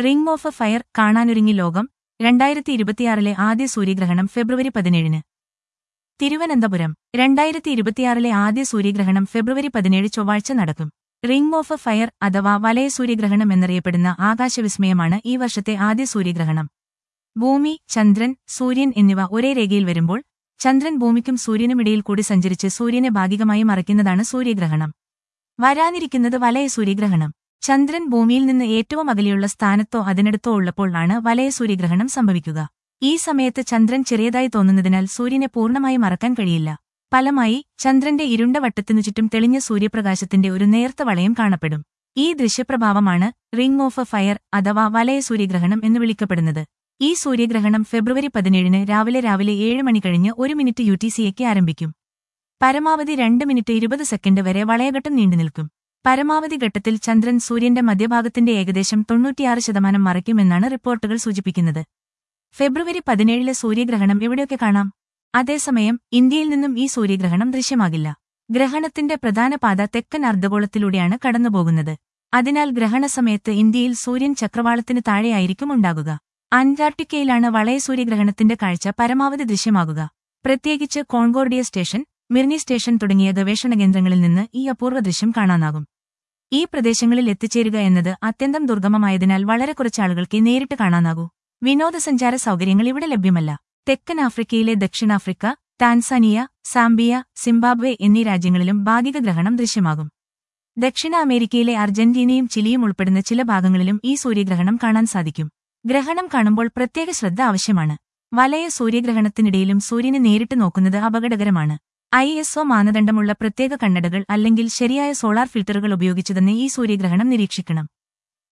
ring of fire കാണാനൊരുങ്ങി ലോകം രണ്ടായിരത്തി ഇരുപത്തിയാറിലെ ആദ്യ സൂര്യഗ്രഹണം ഫെബ്രുവരി പതിനേഴിന് തിരുവനന്തപുരം രണ്ടായിരത്തി ഇരുപത്തിയാറിലെ ആദ്യ സൂര്യഗ്രഹണം ഫെബ്രുവരി പതിനേഴ് ചൊവ്വാഴ്ച നടക്കും റിംഗ് ഓഫ് ഫയർ അഥവാ വലയ സൂര്യഗ്രഹണം എന്നറിയപ്പെടുന്ന ആകാശവിസ്മയമാണ് ഈ വർഷത്തെ ആദ്യ സൂര്യഗ്രഹണം ഭൂമി ചന്ദ്രൻ സൂര്യൻ എന്നിവ ഒരേ രേഖയിൽ വരുമ്പോൾ ചന്ദ്രൻ ഭൂമിക്കും സൂര്യനുമിടയിൽ കൂടി സഞ്ചരിച്ച് സൂര്യനെ ഭാഗികമായി മറയ്ക്കുന്നതാണ് സൂര്യഗ്രഹണം വരാനിരിക്കുന്നത് വലയ സൂര്യഗ്രഹണം ചന്ദ്രൻ ഭൂമിയിൽ നിന്ന് ഏറ്റവും അകലെയുള്ള സ്ഥാനത്തോ അതിനടുത്തോ ഉള്ളപ്പോൾ ആണ് വലയ സൂര്യഗ്രഹണം സംഭവിക്കുക ഈ സമയത്ത് ചന്ദ്രൻ ചെറിയതായി തോന്നുന്നതിനാൽ സൂര്യനെ പൂർണ്ണമായി മറക്കാൻ കഴിയില്ല ഫലമായി ചന്ദ്രന്റെ ഇരുണ്ട വട്ടത്തിനു ചുറ്റും തെളിഞ്ഞ സൂര്യപ്രകാശത്തിന്റെ ഒരു നേർത്ത വളയം കാണപ്പെടും ഈ ദൃശ്യപ്രഭാവമാണ് റിംഗ് ഓഫ് ഫയർ അഥവാ വലയ സൂര്യഗ്രഹണം എന്ന് വിളിക്കപ്പെടുന്നത് ഈ സൂര്യഗ്രഹണം ഫെബ്രുവരി പതിനേഴിന് രാവിലെ രാവിലെ ഏഴ് മണി കഴിഞ്ഞ് ഒരു മിനിറ്റ് യു ടി സിയേക്ക് ആരംഭിക്കും പരമാവധി രണ്ട് മിനിറ്റ് ഇരുപത് സെക്കൻഡ് വരെ വളയഘട്ടം നീണ്ടുനിൽക്കും പരമാവധി ഘട്ടത്തിൽ ചന്ദ്രൻ സൂര്യന്റെ മധ്യഭാഗത്തിന്റെ ഏകദേശം തൊണ്ണൂറ്റിയാറ് ശതമാനം മറയ്ക്കുമെന്നാണ് റിപ്പോർട്ടുകൾ സൂചിപ്പിക്കുന്നത് ഫെബ്രുവരി പതിനേഴിലെ സൂര്യഗ്രഹണം എവിടെയൊക്കെ കാണാം അതേസമയം ഇന്ത്യയിൽ നിന്നും ഈ സൂര്യഗ്രഹണം ദൃശ്യമാകില്ല ഗ്രഹണത്തിന്റെ പ്രധാന പാത തെക്കൻ അർദ്ധഗോളത്തിലൂടെയാണ് കടന്നുപോകുന്നത് അതിനാൽ ഗ്രഹണസമയത്ത് ഇന്ത്യയിൽ സൂര്യൻ ചക്രവാളത്തിന് താഴെയായിരിക്കും ഉണ്ടാകുക അന്റാർട്ടിക്കയിലാണ് വളയ സൂര്യഗ്രഹണത്തിന്റെ കാഴ്ച പരമാവധി ദൃശ്യമാകുക പ്രത്യേകിച്ച് കോൺകോർഡിയ സ്റ്റേഷൻ മിർനി സ്റ്റേഷൻ തുടങ്ങിയ ഗവേഷണ കേന്ദ്രങ്ങളിൽ നിന്ന് ഈ അപൂർവ ദൃശ്യം കാണാനാകും ഈ പ്രദേശങ്ങളിൽ എത്തിച്ചേരുക എന്നത് അത്യന്തം ദുർഗമമായതിനാൽ വളരെ കുറച്ച് ആളുകൾക്ക് നേരിട്ട് കാണാനാകൂ വിനോദസഞ്ചാര സൗകര്യങ്ങൾ ഇവിടെ ലഭ്യമല്ല തെക്കൻ ആഫ്രിക്കയിലെ ദക്ഷിണാഫ്രിക്ക ടാൻസാനിയ സാംബിയ സിംബാബ്വെ എന്നീ രാജ്യങ്ങളിലും ഭാഗിക ഗ്രഹണം ദൃശ്യമാകും ദക്ഷിണ അമേരിക്കയിലെ അർജന്റീനയും ചിലിയും ഉൾപ്പെടുന്ന ചില ഭാഗങ്ങളിലും ഈ സൂര്യഗ്രഹണം കാണാൻ സാധിക്കും ഗ്രഹണം കാണുമ്പോൾ പ്രത്യേക ശ്രദ്ധ ആവശ്യമാണ് വലയ സൂര്യഗ്രഹണത്തിനിടയിലും സൂര്യനെ നേരിട്ട് നോക്കുന്നത് അപകടകരമാണ് ഐ എസ് ഒ മാനദണ്ഡമുള്ള പ്രത്യേക കണ്ണടകൾ അല്ലെങ്കിൽ ശരിയായ സോളാർ ഫിൽട്ടറുകൾ ഉപയോഗിച്ചു തന്നെ ഈ സൂര്യഗ്രഹണം നിരീക്ഷിക്കണം